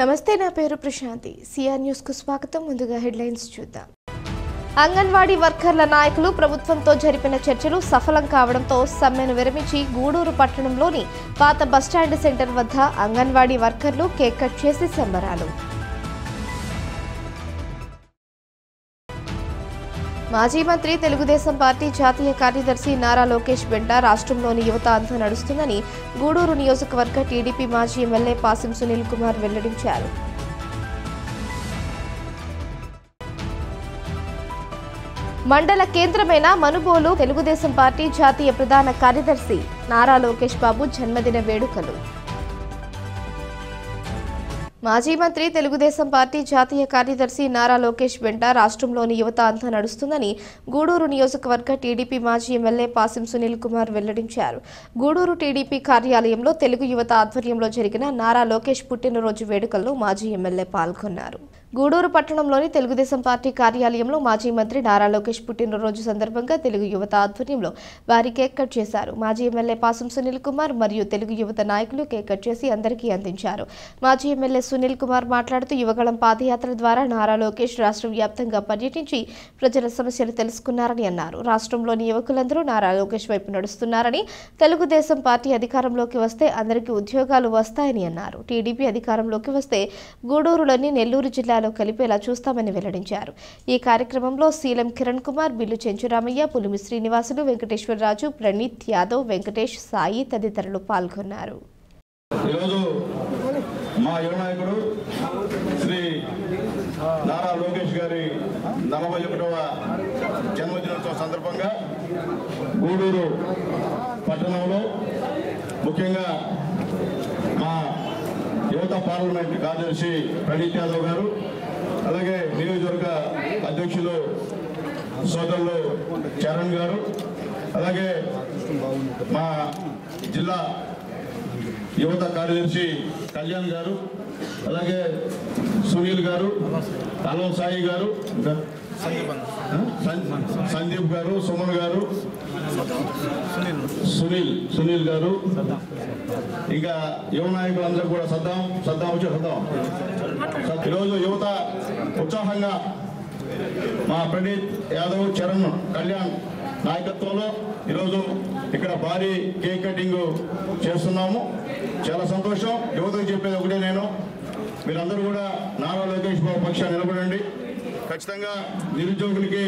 నమస్తే నా పేరు ప్రశాంతి సిఆర్ న్యూస్ కు స్వాగతం ముందుగా హెడ్లైన్స్ చూద్దాం అంగన్వాడీ వర్కర్ల నాయకులు ప్రభుత్వంతో జరిపిన చర్చలు సఫలం కావడంతో సమ్మెను విరమించి గూడూరు పట్టణంలోని పాత బస్టాండ్ సెంటర్ వద్ద అంగన్వాడీ వర్కర్లు కేక్ కట్ చేసి సంబరాలు మాజీ మంత్రి తెలుగుదేశం పార్టీ జాతీయ కార్యదర్శి నారా లోకేష్ బెంట రాష్ట్రంలోని యువత అంతా నడుస్తుందని గూడూరు నియోజకవర్గ టీడీపీ మాజీ ఎమ్మెల్యే పాసిం సునీల్ కుమార్ వెల్లడించారు మండల కేంద్రమైన మనుబోలు తెలుగుదేశం పార్టీ జాతీయ ప్రధాన కార్యదర్శి నారా లోకేష్ బాబు జన్మదిన వేడుకలు మాజీ మంత్రి తెలుగుదేశం పార్టీ జాతీయ కార్యదర్శి నారా లోకేష్ వెంట రాష్ట్రంలోని యువత అంతా నడుస్తుందని గూడూరు నియోజకవర్గ టీడీపీ మాజీ ఎమ్మెల్యే పాసిం సునీల్ కుమార్ వెల్లడించారు గూడూరు టీడీపీ కార్యాలయంలో తెలుగు యువత ఆధ్వర్యంలో జరిగిన నారా లోకేష్ పుట్టినరోజు వేడుకల్లో మాజీ ఎమ్మెల్యే పాల్గొన్నారు గూడూరు పట్టణంలోని తెలుగుదేశం పార్టీ కార్యాలయంలో మాజీ మంత్రి నారా లోకేష్ పుట్టినరోజు సందర్భంగా తెలుగు యువత ఆధ్వర్యంలో వారి కేక్ కట్ చేశారు మాజీ ఎమ్మెల్యే పాసం సునీల్ కుమార్ మరియు తెలుగు యువత నాయకులు కేక్ కట్ చేసి అందరికీ అందించారు మాజీ ఎమ్మెల్యే సునీల్ కుమార్ మాట్లాడుతూ యువగళం పాదయాత్ర ద్వారా నారా లోకేష్ రాష్ట్ర వ్యాప్తంగా పర్యటించి ప్రజల సమస్యలు తెలుసుకున్నారని అన్నారు రాష్ట్రంలోని యువకులందరూ నారా లోకేష్ వైపు నడుస్తున్నారని తెలుగుదేశం పార్టీ అధికారంలోకి వస్తే అందరికీ ఉద్యోగాలు వస్తాయని అన్నారు టీడీపీ అధికారంలోకి వస్తే గూడూరులోని నెల్లూరు జిల్లాలో కలిపేలా చూస్తామని వెల్లడించారు ఈ కార్యక్రమంలో సీలం కిరణ్ కుమార్ బిల్లు చెంచురామయ్య పులిమి శ్రీనివాసులు వెంకటేశ్వరరాజు ప్రణీత్ యాదవ్ వెంకటేష్ సాయి తదితరులు పాల్గొన్నారు ఈరోజు మా యువ నాయకుడు శ్రీ నారా లోకేష్ గారి నలభై ఒకటవ జన్మదినోత్సవం సందర్భంగా గూడూరు పట్టణంలో ముఖ్యంగా మా యువత పార్లమెంట్ కార్యదర్శి ప్రణీత్ యాదవ్ గారు అలాగే నియోజకవర్గ అధ్యక్షులు సోదరులు చరణ్ గారు అలాగే మా జిల్లా యువత కార్యదర్శి కళ్యాణ్ గారు అలాగే సునీల్ గారు అలం సాయి గారు ఇంకా ఆ? సన్- సందీప్ గారు సుమన్ గారు సునీల్ సునీల్ గారు ఇంకా యువ నాయకులందరూ కూడా సద్దాం సద్దాం వచ్చి సద్దాం ఈరోజు యువత ఉత్సాహంగా మా ప్రణీత్ యాదవ్ చరణ్ కళ్యాణ్ నాయకత్వంలో ఈరోజు ఇక్కడ భారీ కేక్ కటింగ్ చేస్తున్నాము చాలా సంతోషం యువతకు చెప్పేది ఒకటే నేను మీరందరూ కూడా నారా లోకేష్ బాబు పక్షాన్ని నిలబడండి ఖచ్చితంగా నిరుద్యోగులకి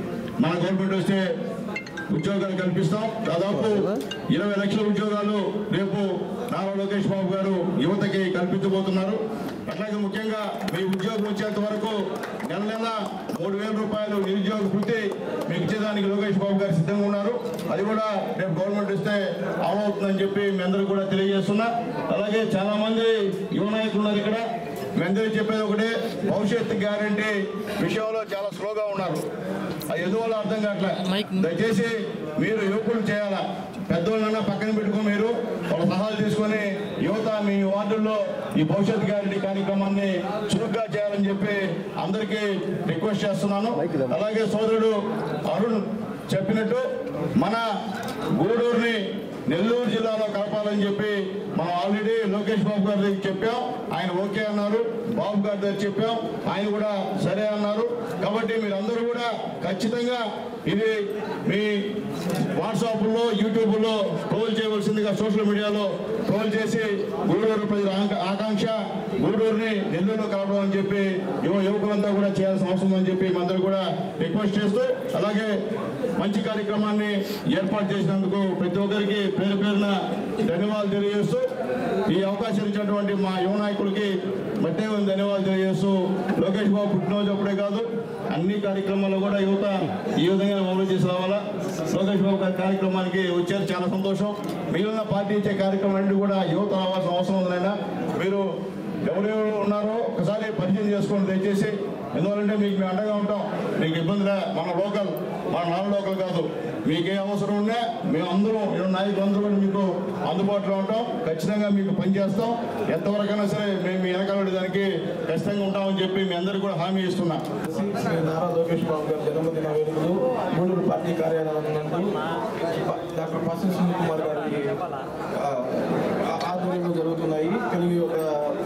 మన గవర్నమెంట్ వస్తే ఉద్యోగాలు కల్పిస్తాం దాదాపు ఇరవై లక్షల ఉద్యోగాలు రేపు నారా లోకేష్ బాబు గారు యువతకి కల్పించబోతున్నారు అట్లాగే ముఖ్యంగా మీ ఉద్యోగం వచ్చేంత వరకు నెల నెల మూడు వేల రూపాయలు నిరుద్యోగ వృత్తి మీకు ఇచ్చేదానికి లోకేష్ బాబు గారు సిద్ధంగా ఉన్నారు అది కూడా రేపు గవర్నమెంట్ ఇస్తే అమలవుతుందని చెప్పి మీ అందరూ కూడా తెలియజేస్తున్నా అలాగే చాలా మంది యువ నాయకులు ఉన్నారు ఇక్కడ మీ అందరూ చెప్పేది ఒకటే భవిష్యత్తు గ్యారంటీ విషయంలో చాలా స్లోగా ఉన్నారు అది ఎందువల్ల అర్థం కావట్లే దయచేసి మీరు యువకులు చేయాలా పెద్దోళ్ళన్నా పక్కన పెట్టుకుని మీరు వాళ్ళ సలహాలు తీసుకొని యువత మీ వార్డుల్లో ఈ భవిష్యత్ గ్యారంటీ కార్యక్రమాన్ని చురుగ్గా చేయాలని చెప్పి అందరికీ రిక్వెస్ట్ చేస్తున్నాను అలాగే సోదరుడు అరుణ్ చెప్పినట్టు మన గూడూరుని నెల్లూరు జిల్లాలో కలపాలని చెప్పి మనం ఆల్రెడీ లోకేష్ బాబు గారి దగ్గర చెప్పాం ఆయన ఓకే అన్నారు బాబు గారి దగ్గర చెప్పాం ఆయన కూడా సరే అన్నారు కాబట్టి మీరందరూ కూడా ఖచ్చితంగా ఇది మీ వాట్సాప్లో యూట్యూబ్లో ట్రోల్ చేయవలసిందిగా సోషల్ మీడియాలో ట్రోల్ చేసి గూడూరు ప్రజల ఆక- ఆకాంక్ష గూడూరుని నెల్లూరులో కలపడం అని చెప్పి యువ యువకులంతా కూడా చేయాల్సిన అవసరం అని చెప్పి అందరూ కూడా రిక్వెస్ట్ చేస్తూ అలాగే మంచి కార్యక్రమాన్ని ఏర్పాటు చేసినందుకు ప్రతి ఒక్కరికి పేరు పేరున ధన్యవాదాలు తెలియజేస్తూ ఈ అవకాశం ఇచ్చినటువంటి మా యువ నాయకులకి మట్టే ధన్యవాదాలు తెలియజేస్తూ లోకేష్ బాబు పుట్టినరోజు అప్పుడే కాదు అన్ని కార్యక్రమాల్లో కూడా యువత ఈ విధంగా అమలు చేసి రావాలా లోకేష్ బాబు గారి కార్యక్రమానికి వచ్చారు చాలా సంతోషం మిగిలిన పార్టీ ఇచ్చే కార్యక్రమాలన్నీ కూడా యువత రావాల్సిన అవసరం ఉందైనా మీరు ఎవరెవరు ఉన్నారో ఒకసారి పరిచయం చేసుకోండి దయచేసి ఎందువల్లంటే మీకు మేము అండగా ఉంటాం మీకు ఇబ్బందిగా మన లోకల్ మన నాన్ లోకల్ కాదు మీకు ఏ అవసరం ఉన్నా మేము అందరం ఇక్కడ నాయకులు అందరూ కూడా మీకు అందుబాటులో ఉంటాం ఖచ్చితంగా మీకు పనిచేస్తాం ఎంతవరకైనా సరే మేము మీ వెనకాల దానికి ఖచ్చితంగా ఉంటామని చెప్పి మీ అందరికీ కూడా హామీ ఇస్తున్నా శ్రీ నారా లోకేష్ బాబు గారి జన్మదిన వేడుకలు గూడూరు పార్టీ కార్యాలయం నుండి డాక్టర్ పసి సునీల్ కుమార్ గారి ఆ, ఆధ్వర్యంలో జరుగుతున్నాయి తెలుగు యొక్క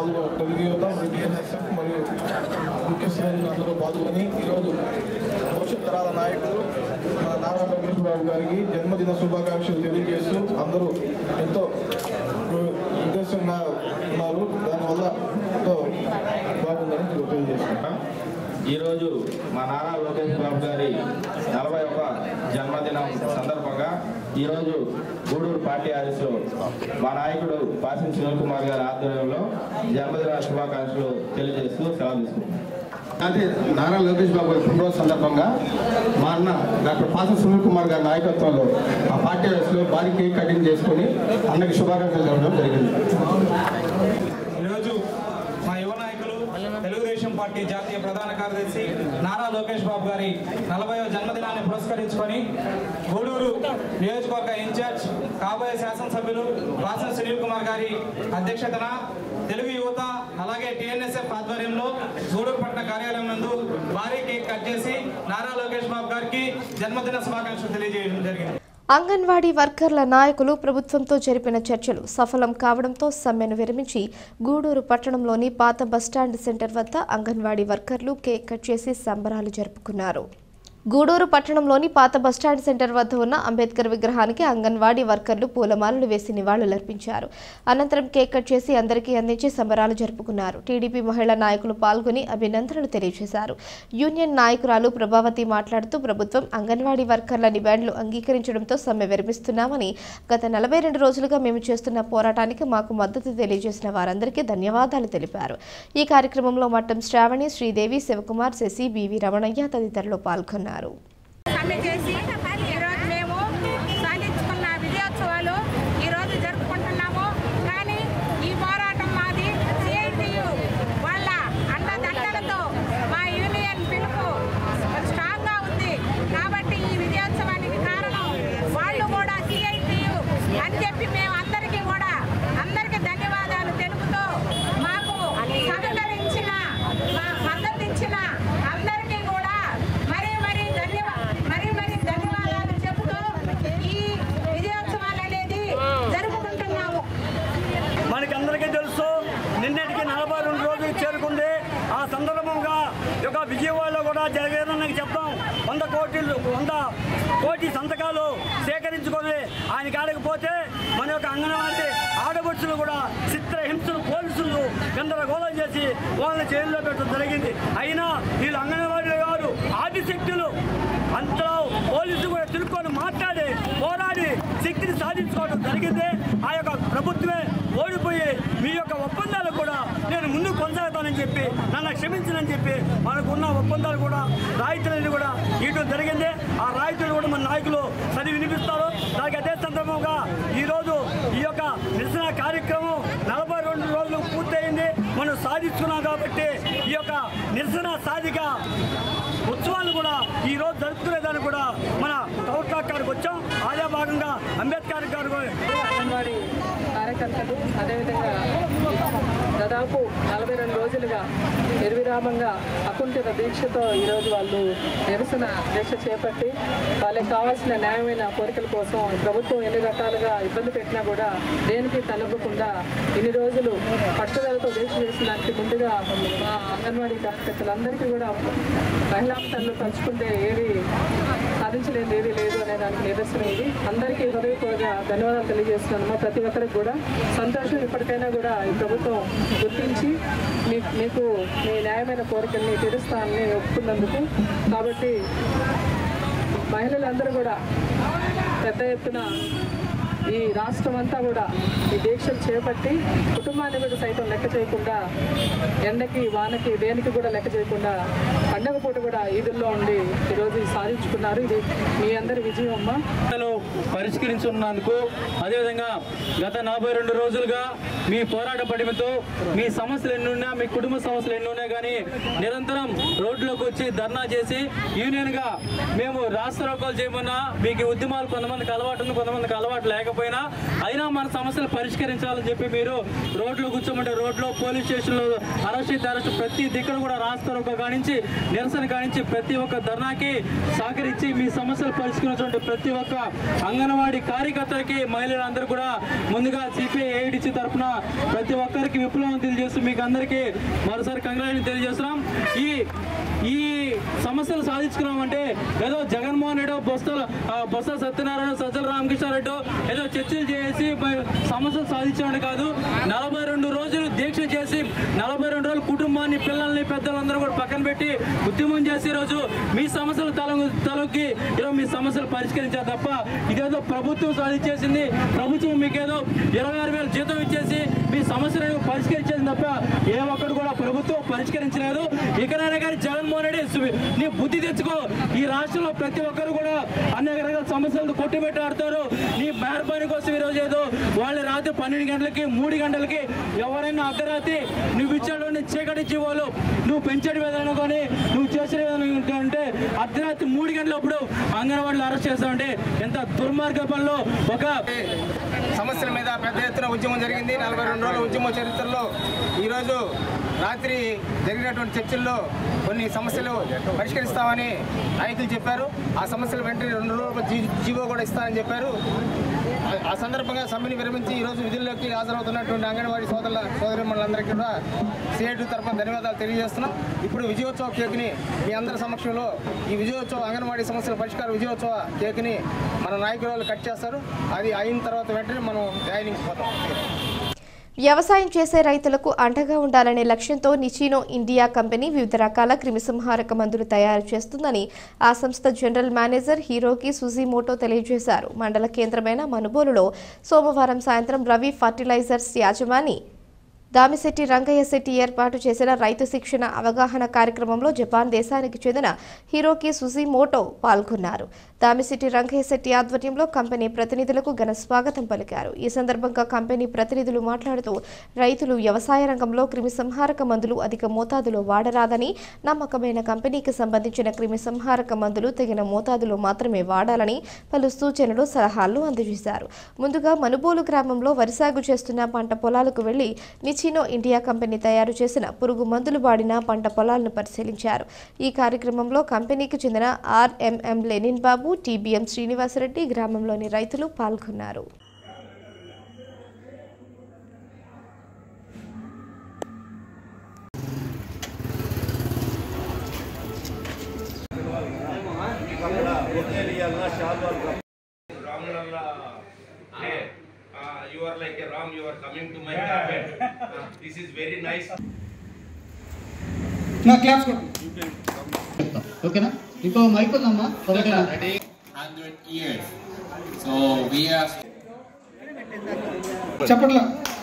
పాల్గొ తెలుగు యువత టీఎన్ఎస్ఎఫ్ మరియు ముఖ్య శ్రేణులు అందరూ పాల్గొని ఈరోజు భవిష్యత్ తరాల నాయకుడు మన నారా లోకేష్ బాబు గారికి జన్మదిన శుభాకాంక్షలు తెలియజేస్తూ అందరూ ఎంతో ఉద్దేశంగా ఉన్నారు దానివల్ల ఎంతో బాగుందని తెలియజేస్తున్నాను ఈరోజు మా నారా లోకేష్ బాబు గారి నలభై ఒక జన్మదినం సందర్భంగా ఈరోజు గూడూరు పార్టీ ఆఫీసులో మా నాయకుడు పాసిం సునీల్ కుమార్ గారి ఆధ్వర్యంలో జన్మదిన శుభాకాంక్షలు తెలియజేస్తూ సెలవు తీసుకుంటున్నాం అంటే నారా లోకేష్ బాబు గారి పుట్టినరోజు సందర్భంగా మా అన్న డాక్టర్ పాస సునీల్ కుమార్ గారి నాయకత్వంలో ఆ పార్టీ హౌస్లో భారీ కేక్ కటింగ్ చేసుకొని అన్నకి శుభాకాంక్షలు ఇవ్వడం జరిగింది ఈరోజు మా యువ నాయకులు తెలుగుదేశం పార్టీ జాతీయ ప్రధాన కార్యదర్శి నారా లోకేష్ బాబు గారి నలభైవ జన్మదినాన్ని పురస్కరించుకొని గూడూరు నియోజకవర్గ ఇన్ఛార్జ్ కాబోయే శాసనసభ్యులు వాసన సునీల్ కుమార్ గారి అధ్యక్షతన తెలుగు యువత అలాగే టీఎన్ఎస్ఎఫ్ ఆధ్వర్యంలో గూడూరు పట్టణ కార్యాలయం నందు భారీ కేక్ కట్ చేసి నారా లోకేష్ బాబు గారికి జన్మదిన శుభాకాంక్షలు తెలియజేయడం జరిగింది అంగన్వాడీ వర్కర్ల నాయకులు ప్రభుత్వంతో జరిపిన చర్చలు సఫలం కావడంతో సమ్మెను విరమించి గూడూరు పట్టణంలోని పాత బస్టాండ్ సెంటర్ వద్ద అంగన్వాడీ వర్కర్లు కేక్ కట్ చేసి సంబరాలు జరుపుకున్నారు గూడూరు పట్టణంలోని పాత బస్టాండ్ సెంటర్ వద్ద ఉన్న అంబేద్కర్ విగ్రహానికి అంగన్వాడీ వర్కర్లు పూలమాలలు వేసి నివాళులర్పించారు అనంతరం కేక్ కట్ చేసి అందరికీ అందించి సంబరాలు జరుపుకున్నారు టీడీపీ మహిళా నాయకులు పాల్గొని అభినందనలు తెలియజేశారు యూనియన్ నాయకురాలు ప్రభావతి మాట్లాడుతూ ప్రభుత్వం అంగన్వాడీ వర్కర్ల డిమాండ్లు అంగీకరించడంతో సమ్మె విరమిస్తున్నామని గత నలభై రెండు రోజులుగా మేము చేస్తున్న పోరాటానికి మాకు మద్దతు తెలియజేసిన వారందరికీ ధన్యవాదాలు తెలిపారు ఈ కార్యక్రమంలో మట్టం శ్రావణి శ్రీదేవి శివకుమార్ శశి బివి రమణయ్య తదితరులు పాల్గొన్నారు సమ్మె చేసి ఈరోజు మేము సాధించుకున్న విజయోత్సవాలు ఈరోజు జరుపుకుంటున్నాము కానీ ఈ పోరాటం మాది సిఐటియు వాళ్ళ అండదండలతో మా యూనియన్ పిలుపు స్ట్రాంగ్గా ఉంది కాబట్టి ఈ విజయోత్సవానికి కారణం వాళ్ళు కూడా సిఐటియు అని చెప్పి మేము అందరికీ కూడా అందరికీ ధన్యవాదాలు తెలుపుతూ మాకు సహకరించిన మా మద్దతు ఇచ్చిన అందరికీ కూడా మరీ మరీ ధన్యవా మరీ మరీ ధన్యవాదాలు చెబుతూ ఈ విజయోత్సవాలు అనేది జరుపుకుంటున్నాము మనకందరికీ తెలుసు నిన్నటికి నలభై రెండు రోజులు చేరుకుంది ఆ సందర్భంగా ఈ యొక్క విజయవాడలో కూడా జగనన్నకి చెప్తాం వంద కోట్లు వంద కోటి సంతకాలు సేకరించుకొని ఆయన కాడకపోతే మన యొక్క అంగన్వాడీ ఆడబడుచులు కూడా చిత్రహింసలు పోలీసులు గందరగోళం చేసి వాళ్ళని జైల్లో పెట్టడం జరిగింది అయినా వీళ్ళు అంగన్వాడీలు కాదు ఆదిశక్తులు అంతలో పోలీసులు కూడా తిరుక్కొని మాట్లాడి పోరాడి శక్తిని సాధించుకోవడం జరిగింది ఆ యొక్క ప్రభుత్వమే ఓడిపోయి మీ యొక్క ఒప్పందాలు కూడా నేను ముందు కొనసాగుతానని చెప్పి నన్ను క్షమించనని చెప్పి మనకున్న ఒప్పందాలు కూడా రాయితీలను కూడా ఇవ్వడం జరిగింది ఆ రాయితీలు కూడా మన నాయకులు చదివి వినిపిస్తారు దానికి అదే సందర్భంగా ఈరోజు ఈ యొక్క నిరసన కార్యక్రమం నలభై రెండు రోజులు పూర్తయింది మనం సాధించుకున్నాం కాబట్టి ఈ యొక్క నిరసన సాధిక ఉత్సవాలు కూడా ఈ రోజు జరుపుకునేదానికి కూడా మన కౌట్లా కాడికి వచ్చాం ఆయా భాగంగా అంబేద్కర్ గారు కూడా అంగన్వాడీ కార్యకర్తలు అదేవిధంగా దాదాపు నలభై రెండు రోజులుగా నిర్విరామంగా అకుంఠిత దీక్షతో ఈరోజు వాళ్ళు నిరసన దీక్ష చేపట్టి వాళ్ళకి కావాల్సిన న్యాయమైన కోరికల కోసం ప్రభుత్వం ఎన్ని రకాలుగా ఇబ్బంది పెట్టినా కూడా దేనికి తలపకుండా ఇన్ని రోజులు పట్టుదలతో దీక్ష చేసినానికి ముందుగా మా అంగన్వాడీ కార్యకర్తలందరికీ కూడా మహిళాంశాలను పంచుకుంటే ఏది సాధించలేదు ఏది లేదు అనే దానికి నిదర్శనం ఇది అందరికీ హృదయపూర్వక ధన్యవాదాలు తెలియజేస్తున్నాను మా ప్రతి ఒక్కరికి కూడా సంతోషం ఇప్పటికైనా కూడా ఈ ప్రభుత్వం గుర్తించి మీ మీకు మీ న్యాయమైన కోరికల్ని తీరుస్తానని ఒప్పుకున్నందుకు కాబట్టి మహిళలందరూ కూడా పెద్ద ఎత్తున ఈ రాష్ట్రం అంతా కూడా ఈ దీక్షలు చేపట్టి కుటుంబాన్ని కూడా సైతం లెక్క చేయకుండా ఎండకి వానకి దేనికి కూడా లెక్క చేయకుండా పండగ పూట కూడా ఈదుల్లో ఉండి ఈరోజు ఇది సాధించుకున్నారు ఇది మీ అందరి విజయం అమ్మా సమస్యలు పరిష్కరించున్నందుకు అదేవిధంగా గత నలభై రెండు రోజులుగా మీ పోరాట పడిమతో మీ సమస్యలు ఎన్ని ఉన్నా మీ కుటుంబ సమస్యలు ఎన్ని ఉన్నా కానీ నిరంతరం రోడ్లోకి వచ్చి ధర్నా చేసి యూనియన్గా మేము రాష్ట్ర రోకోలు చేయమన్నా మీకు ఈ ఉద్యమాలు కొంతమందికి అలవాటు ఉంది కొంతమందికి అలవాటు లేకపోతే లేకపోయినా అయినా మన సమస్యలు పరిష్కరించాలని చెప్పి మీరు రోడ్లు కూర్చోమంటే రోడ్లో పోలీస్ స్టేషన్లో అరెస్ట్ అరెస్ట్ ప్రతి దిక్కడ కూడా రాస్తారు ఒక కానించి నిరసన కానించి ప్రతి ఒక్క ధర్నాకి సహకరించి మీ సమస్యలు పరిష్కరించినటువంటి ప్రతి ఒక్క అంగన్వాడీ కార్యకర్తలకి మహిళలందరూ కూడా ముందుగా సిపిఐ ఏఐడిసి తరఫున ప్రతి ఒక్కరికి విప్లవం తెలియజేస్తూ మీకు అందరికీ మరోసారి కంగ్రాచులేషన్ తెలియజేస్తున్నాం ఈ ఈ సమస్యలు సాధించుకున్నామంటే ఏదో జగన్మోహన్ రెడ్డి బొత్స ఆ, బొత్స సత్యనారాయణ సజ్జల రామకృష్ణారెడ్డి ఏదో చర్చలు చేసి ప- సమస్యలు సాధించామని కాదు నలభై రెండు రోజులు దీక్ష చేసి నలభై రెండు రోజులు కుటుంబాన్ని పిల్లల్ని పెద్దలందరూ కూడా పక్కన పెట్టి ఉద్యమం చేసి ఈరోజు మీ సమస్యలు తల తలొక్కి ఈరోజు మీ సమస్యలు పరిష్కరించారు తప్ప ఇదేదో ప్రభుత్వం సాధించేసింది ప్రభుత్వం మీకేదో ఇరవై ఆరు వేలు జీతం ఇచ్చేసి మీ సమస్యలను పరిష్కరించేది తప్ప ఏ ఒక్కడు కూడా ప్రభుత్వం పరిష్కరించలేదు ఇకనైనా కానీ జగన్మోహన్ రెడ్డి సు- నీ బుద్ధి తెచ్చుకో ఈ రాష్ట్రంలో ప్రతి ఒక్కరు కూడా అనేక రకాల సమస్యలతో కొట్టిపెట్టి ఆడతారు నీ మేరపని కోసం ఈరోజు ఏదో వాళ్ళు రాత్రి పన్నెండు గంటలకి మూడు గంటలకి ఎవరైనా అర్ధరాత్రి నువ్వు ఇచ్చేటువంటి చీకటి జీవాలు నువ్వు పెంచేటి విధానం కానీ నువ్వు చేసిన విధానం అంటే అర్ధరాత్రి మూడు గంటలప్పుడు అంగన్వాడీలు అరెస్ట్ చేస్తామంటే ఎంత దుర్మార్గ పనిలో ఒక సమస్యల మీద పెద్ద ఎత్తున ఉద్యమం జరిగింది నలభై రెండు రోజుల ఉద్యమ చరిత్రలో ఈరోజు రాత్రి జరిగినటువంటి చర్చల్లో కొన్ని సమస్యలు పరిష్కరిస్తామని నాయకులు చెప్పారు ఆ సమస్యలు వెంటనే రెండు రోజుల జీ- జీవో కూడా ఇస్తామని చెప్పారు ఆ- ఆ సందర్భంగా సమ్మెని విరమించి ఈరోజు విధుల్లోకి హాజరవుతున్నటువంటి అంగన్వాడీ సోదరుల సోదరిమణులందరికీ కూడా సిఐటి తరఫున ధన్యవాదాలు తెలియజేస్తున్నాం ఇప్పుడు విజయోత్సవ కేక్ని మీ అందరి సమక్షంలో ఈ విజయోత్సవ అంగన్వాడీ సమస్యల పరిష్కార విజయోత్సవ కేక్ని మన నాయకురాలు కట్ చేస్తారు అది అయిన తర్వాత వెంటనే మనం జాయినింగ్ పోతాం వ్యవసాయం చేసే రైతులకు అండగా ఉండాలనే లక్ష్యంతో నిచినో ఇండియా కంపెనీ వివిధ రకాల క్రిమిసంహారక మందులు తయారు చేస్తుందని ఆ సంస్థ జనరల్ మేనేజర్ హీరోకి సుజీమోటో తెలియజేశారు మండల కేంద్రమైన మనుబోలులో సోమవారం సాయంత్రం రవి ఫర్టిలైజర్స్ యాజమాని దామిశెట్టి రంగయ్య శెట్టి ఏర్పాటు చేసిన రైతు శిక్షణ అవగాహన కార్యక్రమంలో జపాన్ దేశానికి చెందిన హీరోకి సుజీమోటో పాల్గొన్నారు దామిశెట్టి రంగయ్య శెట్టి ఆధ్వర్యంలో కంపెనీ ప్రతినిధులకు ఘన స్వాగతం పలికారు ఈ సందర్భంగా కంపెనీ ప్రతినిధులు మాట్లాడుతూ రైతులు వ్యవసాయ రంగంలో క్రిమిసంహారక మందులు అధిక మోతాదులో వాడరాదని నమ్మకమైన కంపెనీకి సంబంధించిన క్రిమిసంహారక మందులు తగిన మోతాదులో మాత్రమే వాడాలని పలు సూచనలు సలహాలు అందజేశారు ముందుగా మనుబోలు గ్రామంలో వరి సాగు చేస్తున్న పంట పొలాలకు వెళ్లి నిచినో ఇండియా కంపెనీ తయారు చేసిన పురుగు మందులు వాడిన పంట పొలాలను పరిశీలించారు ఈ కార్యక్రమంలో కంపెనీకి చెందిన ఆర్ఎంఎం లెనిన్ బాబు టీబీఎం శ్రీనివాసరెడ్డి గ్రామంలోని రైతులు పాల్గొన్నారు Hey, uh, you are like a Ram, you are coming to my carpet. Uh, this is very nice. నా క్లాప్స్ ఓకేనా ఇంకో మైక్ ఉందమ్మా ఒకటేనా hundred years. So we are. చెప్పట్లా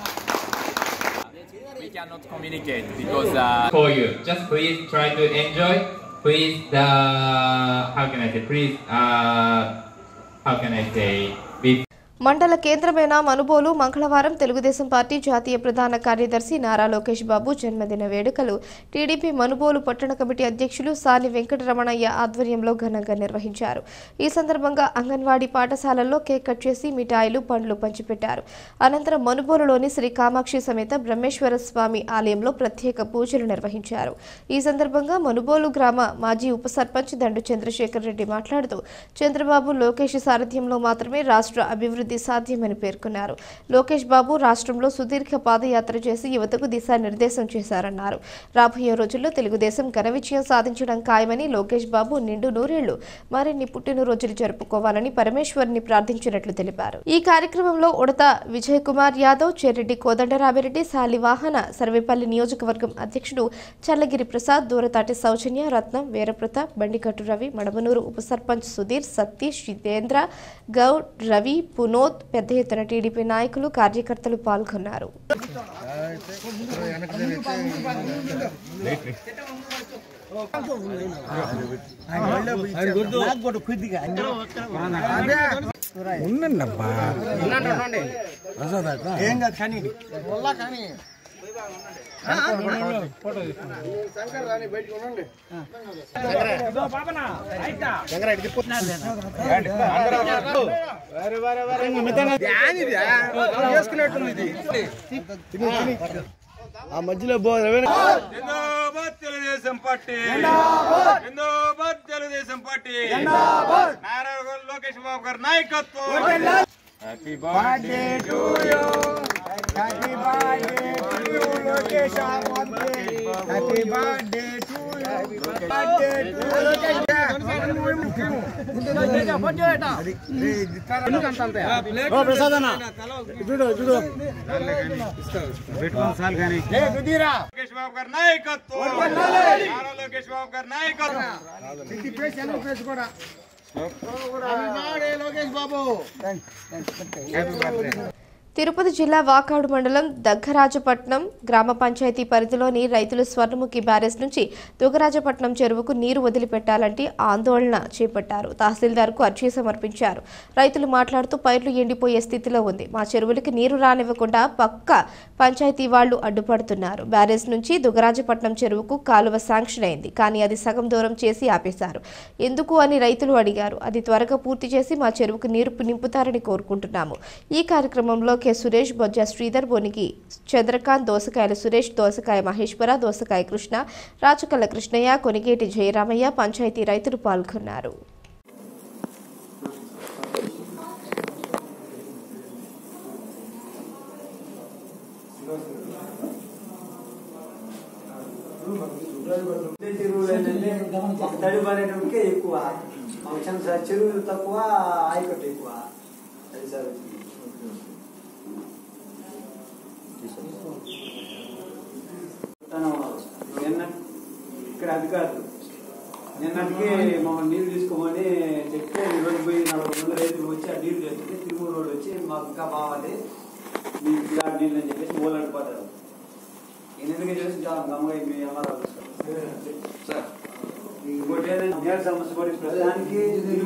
We cannot communicate because uh, for you. Just please try to enjoy. Please, the how can I say? Please, uh, how can I say? Be మండల కేంద్రమైన మనుబోలు మంగళవారం Telugu Desam party జాతీయ ప్రధాన కార్యదర్శి నారా లోకేష్ బాబు జన్మదిన వేడుకలు TDP Manubolu పట్టణ కమిటీ అధ్యక్షులు సాని వెంకటరమణయ్య ఆధ్వర్యంలో ఘనంగా నిర్వహించారు ఈ సందర్భంగా అంగన్వాడీ పాఠశాలల్లో కేక్ కట్ చేసి మిఠాయిలు పండ్లు పంచిపెట్టారు అనంతరం మనుబోలులోని శ్రీ కామాక్షి సమేత బ్రహ్మేశ్వర స్వామి ఆలయంలో ప్రత్యేక పూజలు నిర్వహించారు ఈ సందర్భంగా మనుబోలు గ్రామ మాజీ ఉప సర్పంచ్ దండు చంద్రశేఖర్ రెడ్డి మాట్లాడుతూ చంద్రబాబు లోకేష్ సారథ్యంలో మాత్రమే రాష్ట్ర అభివృద్ధి సాధ్యమని పేర్కొన్నారు లోకేష్ బాబు రాష్ట్రంలో సుదీర్ఘ పాదయాత్ర చేసి యువతకు దిశానిర్దేశం చేశారన్నారు రాబోయే రోజుల్లో తెలుగుదేశం ఘన విజయం సాధించడం ఖాయమని లోకేష్ బాబు నిండు నూరేళ్లు మరిన్ని పుట్టినరోజులు జరుపుకోవాలని పరమేశ్వరిని ప్రార్థించినట్లు తెలిపారు ఈ కార్యక్రమంలో ఉడత విజయ్ కుమార్ యాదవ్ చెర్రెడ్డి కోదండరామిరెడ్డి శాలివాహన సర్వేపల్లి నియోజకవర్గం అధ్యక్షుడు చల్లగిరి ప్రసాద్ దూరతాటి సౌజన్య రత్నం వీరప్రతాప్ బండికట్టు రవి మడమనూరు ఉప సర్పంచ్ సుధీర్ సతీష్ జితేంద్ర గౌడ్ రవి పునోద్ పెద్ద ఎత్తున టీడీపీ నాయకులు కార్యకర్తలు పాల్గొన్నారు ఉండండి అబ్బా ఏం కాదు కానీ కానీ శంకర్ రాని బయటకు ఉండండి ఆ మధ్యలో బో జిందాబాద్ తెలుగుదేశం పార్టీ జిందాబాద్ తెలుగుదేశం పార్టీ నారా లోకేష్ బాబు గారి నాయకత్వం happy birthday to you happy birthday to you Lokesh happy birthday to you birthday to Prasad అన్న చూడు చూడు లోకేష్ బాబు గారి నాయకత్వం నారా లోకేష్ బాబు గారి నాయకత్వం లోకేష్ బాబు తిరుపతి జిల్లా వాకాడు మండలం దగ్గరాజపట్నం గ్రామ పంచాయతీ పరిధిలోని రైతులు స్వర్ణముఖి బ్యారేజ్ నుంచి దుగరాజపట్నం చెరువుకు నీరు వదిలిపెట్టాలంటే ఆందోళన చేపట్టారు తహసీల్దార్కు అర్జీ సమర్పించారు రైతులు మాట్లాడుతూ పైర్లు ఎండిపోయే స్థితిలో ఉంది మా చెరువులకి నీరు రానివ్వకుండా పక్క పంచాయతీ వాళ్లు అడ్డుపడుతున్నారు బ్యారేజ్ నుంచి దుగరాజపట్నం చెరువుకు కాలువ శాంక్షన్ అయింది కానీ అది సగం దూరం చేసి ఆపేశారు ఎందుకు అని రైతులు అడిగారు అది త్వరగా పూర్తి చేసి మా చెరువుకు నీరు నింపుతారని కోరుకుంటున్నాము ఈ కార్యక్రమంలో కె సురేష్ బొజ్జ శ్రీధర్ బొనికి చంద్రకాంత్ దోసకాయల సురేష్ దోసకాయ మహేశ్వర దోసకాయ కృష్ణ రాచకల్ల కృష్ణయ్య కొనిగేటి జయరామయ్య పంచాయతీ రైతులు పాల్గొన్నారు తడి పడేటప్పటికే ఎక్కువ ఫంక్షన్ సార్ చెరువులు తక్కువ ఆయకట్టు ఎక్కువ అది సార్ నిన్న ఇక్కడ అధికారులు నిన్నటికి మమ్మల్ని నీళ్ళు తీసుకోమని చెప్తే ఈరోజు పోయి నలభై మంది రైతులు వచ్చి ఆ నీళ్ళు తెస్తుంటే తిరుమల రోడ్ వచ్చి మాకు ఇంకా బావాలి మీకు ఇలా నీళ్ళు అని చెప్పేసి మూలు అడిపోతారు నేను ఎందుకు చేసి చాలా గమ్మగా మీ అమ్మారు సార్ ఇంకోటి ఏంటంటే నీళ్ళ సమస్య కూడా ఇప్పుడు దానికి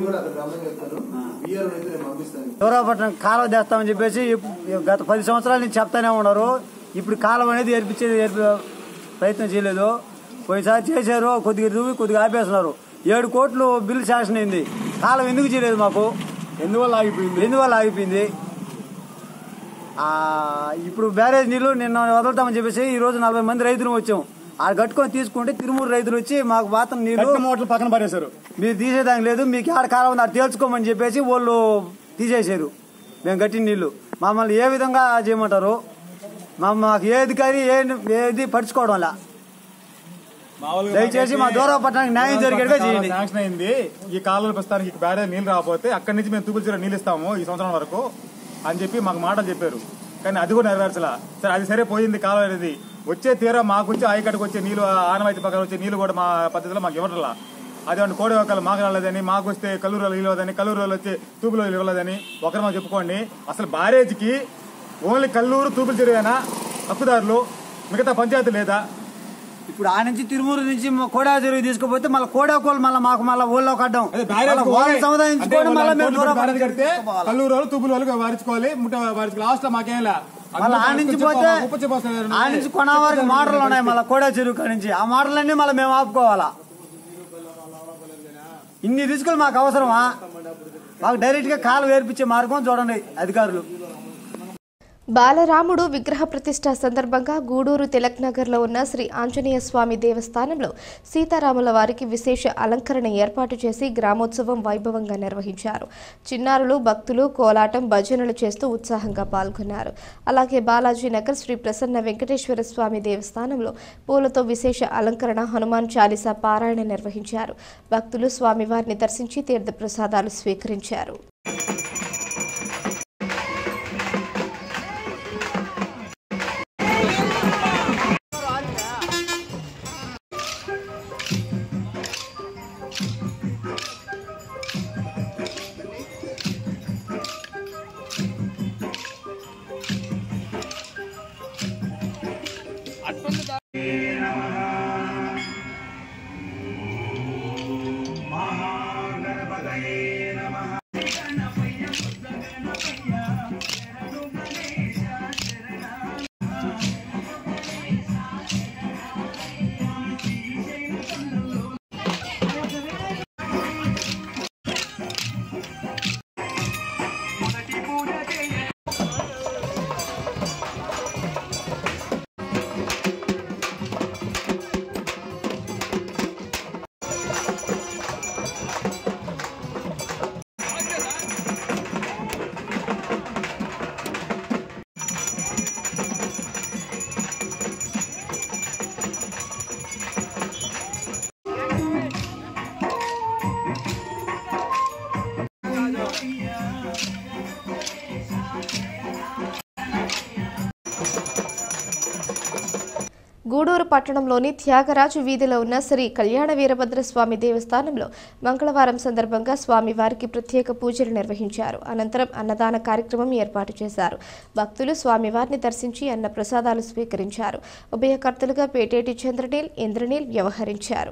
దూరాపట్నం కాలువ తెస్తామని చెప్పేసి ఇప్పు- గత పది సంవత్సరాల నుంచి చెప్తానే ఉన్నారు ఇప్పుడు కాలువ అనేది ఏర్పించేది ఏర్ప- ప్రయత్నం చేయలేదు పోయినసారి చేశారు కొద్దిగా దువ్వి కొద్దిగా ఆపేస్తున్నారు ఏడు కోట్లు బిల్లు శాంక్షన్ అయింది కాలువ ఎందుకు చేయలేదు మాకు ఎందువల్ల ఆగిపోయింది ఎందువల్ల ఆగిపోయింది ఆ, ఇప్పుడు బ్యారేజ్ నీళ్లు నిన్న వదులుతామని చెప్పేసి ఈ రోజు నలభై మంది రైతులు వచ్చాం ఆ కట్టుకొని తీసుకుంటే తిరుమూరు రైతులు వచ్చి మాకు వాతం నీళ్లు మోటార్లు పక్కన పడేశారు మీరు తీసేదానికి లేదు మీకు ఆడ కాలం ఉంది అది తేల్చుకోమని చెప్పేసి వాళ్ళు తీసేశారు మేము కట్టిన నీళ్లు మమ్మల్ని ఏ విధంగా చేయమంటారు మా మాకు ఏ అధికారి ఏ ఏది పడుచుకోవడం లా దయచేసి మా దూరపట్నానికి న్యాయం జరిగేట్టుగా చేయండి శాంక్షన్ అయింది ఈ కాలువల ప్రస్తుతానికి ఈ బ్యారేజ్ నీళ్ళు రాకపోతే అక్కడి నుంచి మేము తూపులు నీళ్ళు ఇస్తాము ఈ సంవత్సరం వరకు అని చెప్పి మాకు మాటలు చెప్పారు కానీ అది కూడా నెరవేర్చలా సరే అది సరే పోయింది కాలువ అనేది వచ్చే తీరా మాకు వచ్చి ఆయకట్టుకు వచ్చే నీళ్ళు ఆనవాయితీ పక్కన వచ్చే నీళ్ళు కూడా మా పద్ధతిలో మాకు ఇవ్వట్లా అదే కోడి ఒకళ్ళు మాకు రాలేదని మాకు వస్తే కల్లూరు ఇవ్వలేదని కల్లూరు వాళ్ళు వచ్చి తూపులో ఇవ్వలేదని ఒకరు మాకు చెప్పుకోండి అసలు బ్యారేజ్కి ఓన్లీ కల్లూరు తూపులు చెరువేనా హక్కుదారులు మిగతా పంచాయతీ లేదా ఇప్పుడు ఆ నుంచి తిరుమూరు నుంచి మా కోడా చెరువు తీసుకుపోతే మళ్ళీ కోడా కోళ్ళు మళ్ళీ మాకు మళ్ళీ ఊళ్ళో కడ్డం బ్యారేజ్ వాళ్ళని సముదాయించుకోవడం మళ్ళీ మేము దూరం బ్యారేజ్ కడితే కల్లూరు వాళ్ళు తూపులు వాళ్ళు వారించుకోవాలి ముట్ట వారించుకోవాలి లాస్ట్ లో మాకేం లే మళ్ళీ ఆ నుంచి పోతే ఆ నుంచి కొన వరకు మోటార్లు ఉన్నాయి మళ్ళీ కోడా చెరువు కాడ నుంచి ఆ మోటార్లన్నీ మళ్ళీ మేము ఆపుకోవాలా ఇన్ని రిస్కులు మాకు అవసరమా మాకు డైరెక్ట్ గా కాలు వేర్పించే మార్గం చూడండి అధికారులు బాలరాముడు విగ్రహ ప్రతిష్ట సందర్భంగా గూడూరు తిలక్ నగర్లో ఉన్న శ్రీ ఆంజనేయ స్వామి దేవస్థానంలో సీతారాముల వారికి విశేష అలంకరణ ఏర్పాటు చేసి గ్రామోత్సవం వైభవంగా నిర్వహించారు చిన్నారులు భక్తులు కోలాటం భజనలు చేస్తూ ఉత్సాహంగా పాల్గొన్నారు అలాగే బాలాజీ నగర్ శ్రీ ప్రసన్న వెంకటేశ్వర స్వామి దేవస్థానంలో పూలతో విశేష అలంకరణ హనుమాన్ చాలీసా పారాయణ నిర్వహించారు భక్తులు స్వామివారిని దర్శించి తీర్థప్రసాదాలు స్వీకరించారు మహాగణపతయే నమః గూడూరు పట్టణంలోని త్యాగరాజు వీధిలో ఉన్న శ్రీ కళ్యాణ వీరభద్ర స్వామి దేవస్థానంలో మంగళవారం సందర్భంగా స్వామివారికి ప్రత్యేక పూజలు నిర్వహించారు అనంతరం అన్నదాన కార్యక్రమం ఏర్పాటు చేశారు భక్తులు స్వామివారిని దర్శించి అన్న ప్రసాదాలు స్వీకరించారు ఉభయకర్తలుగా పేటేటి చంద్రనీల్ ఇంద్రనీల్ వ్యవహరించారు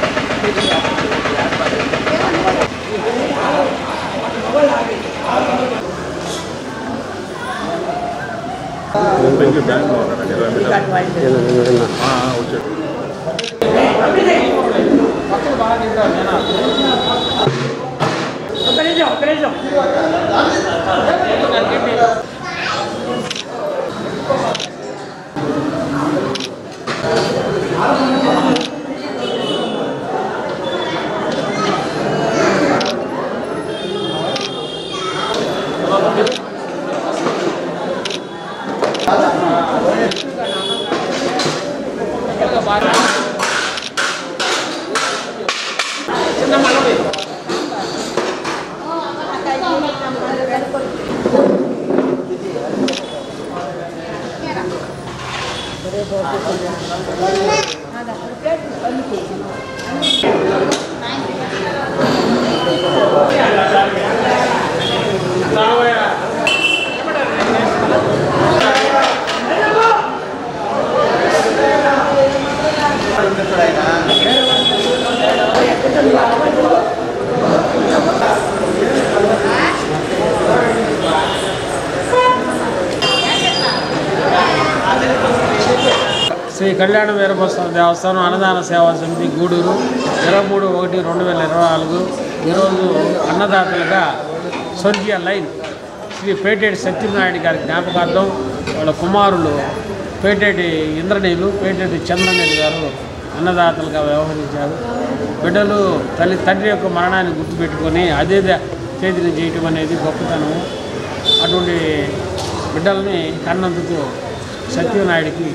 శ్రీ కళ్యాణ వీరభద్ర దేవస్థానం అన్నదాన సేవా సమితి గూడూరు ఇరవై మూడు ఒకటి రెండు వేల ఇరవై నాలుగు ఈరోజు అన్నదాతలుగా స్వర్గీయ లైన్ శ్రీ పేటేటి సత్యనారాయణ గారి జ్ఞాపకార్థం వాళ్ళ కుమారులు పేటేటి ఇంద్రనీలు పేటేటి చంద్రనీలు గారు అన్నదాతలుగా వ్యవహరించారు బిడ్డలు తల్లి తండ్రి యొక్క మరణాన్ని గుర్తుపెట్టుకొని అదే ద- తేదీని చేయటం అనేది గొప్పతనం అటువంటి బిడ్డల్ని కన్నందుకు సత్యనాయుడికి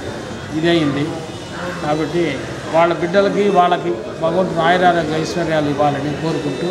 ఇదయింది కాబట్టి వాళ్ళ బిడ్డలకి వాళ్ళకి భగవంతుడు ఆయురారోగ్య ఐశ్వర్యాలు ఇవ్వాలని కోరుకుంటూ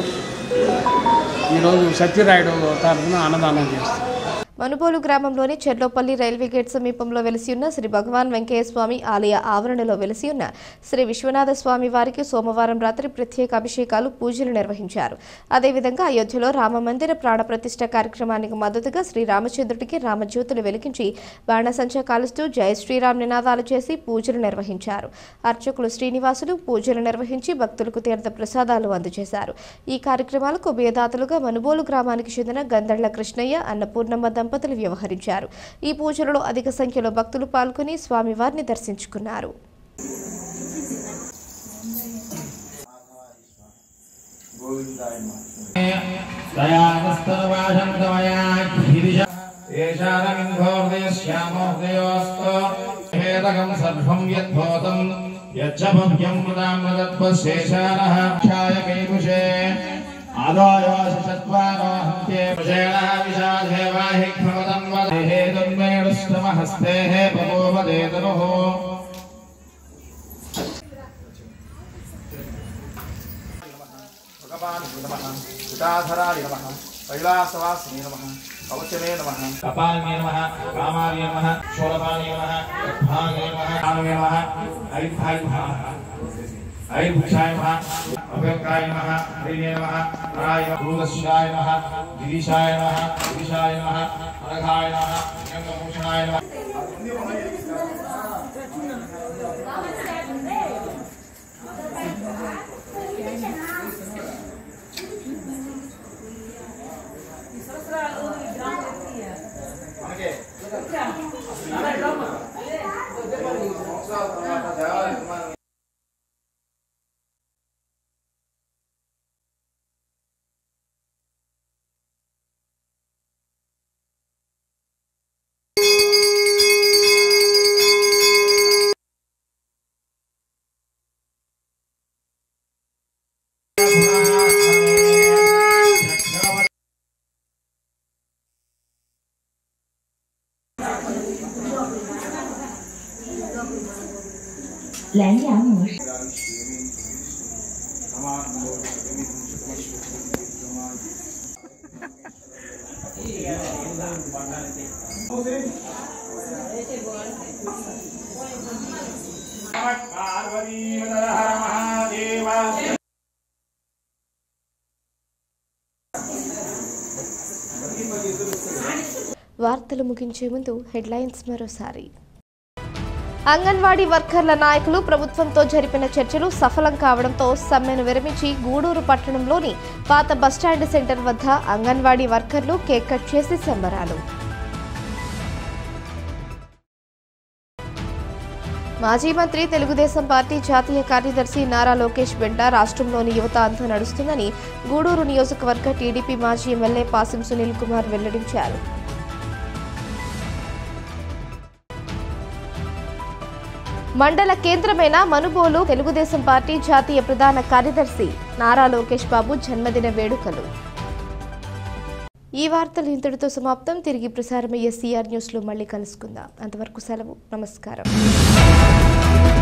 ఈరోజు సత్యరాయుడు తరఫున అన్నదానం చేస్తాం మనుబోలు గ్రామంలోని చెర్లోపల్లి రైల్వే గేట్ సమీపంలో వెలిసి ఉన్న శ్రీ భగవాన్ వెంకయ్య స్వామి ఆలయ ఆవరణలో వెలిసి ఉన్న శ్రీ విశ్వనాథ స్వామి వారికి సోమవారం రాత్రి ప్రత్యేక అభిషేకాలు పూజలు నిర్వహించారు అదేవిధంగా అయోధ్యలో రామమందిర ప్రాణ ప్రతిష్ఠ కార్యక్రమానికి మద్దతుగా శ్రీ రామచంద్రుడికి రామజ్యోతులు వెలిగించి బాణసంచా కాలుస్తూ జయ శ్రీరామ్ నినాదాలు చేసి పూజలు నిర్వహించారు అర్చకులు శ్రీనివాసులు పూజలు నిర్వహించి భక్తులకు తీర్థ ప్రసాదాలు అందజేశారు ఈ కార్యక్రమాలకు ఉభయదాతలుగా మనుబోలు గ్రామానికి చెందిన గంధళ్ల కృష్ణయ్య అన్నపూర్ణమ్మ దంపతులు వ్యవహరించారు ఈ పూజలలో అధిక సంఖ్యలో భక్తులు పాల్గొని స్వామివారిని దర్శించుకున్నారు ేదకం సర్వం యద్భూతం యచ్చభవ్యం మృదామృతత్వశేషానః క్షాయ మేకుషే ఆదాయాశేవాహిమదం బభూవదేతనుః పితాధరాయ నమ కైలాసవాసినే నమ కవచమే నమ కపాలమే నమ రామాయ నమ శూలపాయ నమ రత్నాయ నమ కాలమే నమ హరిభాయ నమ హరిభుక్షాయ నమ అభ్యంకాయ నమ హరిణే నమ హరాయ భూదశాయ నమ గిరీశాయ నమ గిరీశాయ నమ అనఘాయ నమ గంగభూషణాయ నమ 蓝牙模式。 Thank you. వార్తలు ముగించే ముందు హెడ్లైన్స్ మరోసారి అంగన్వాడీ వర్కర్ల నాయకులు ప్రభుత్వంతో జరిపిన చర్చలు సఫలం కావడంతో సమ్మెను విరమించి గూడూరు పట్టణంలోని పాత బస్టాండ్ సెంటర్ వద్ద అంగన్వాడీ వర్కర్లు కేక్ కట్ చేసి సంబరాలు మాజీ మంత్రి తెలుగుదేశం పార్టీ జాతీయ కార్యదర్శి నారా లోకేష్ వెంట రాష్ట్రంలోని యువత అంతా నడుస్తుందని గూడూరు నియోజకవర్గ టీడీపీ మాజీ ఎమ్మెల్యే పాసిం సునీల్ కుమార్ వెల్లడించారు మండల కేంద్రమైన మనుబోలు తెలుగుదేశం పార్టీ జాతీయ ప్రధాన కార్యదర్శి నారా లోకేష్ బాబు జన్మదిన వేడుకలు ఈ వార్తలు ఇంతటితో సమాప్తం తిరిగి ప్రసారమయ్యే సిఆర్ న్యూస్లో మళ్ళీ కలుసుకుందాం అంతవరకు సెలవు నమస్కారం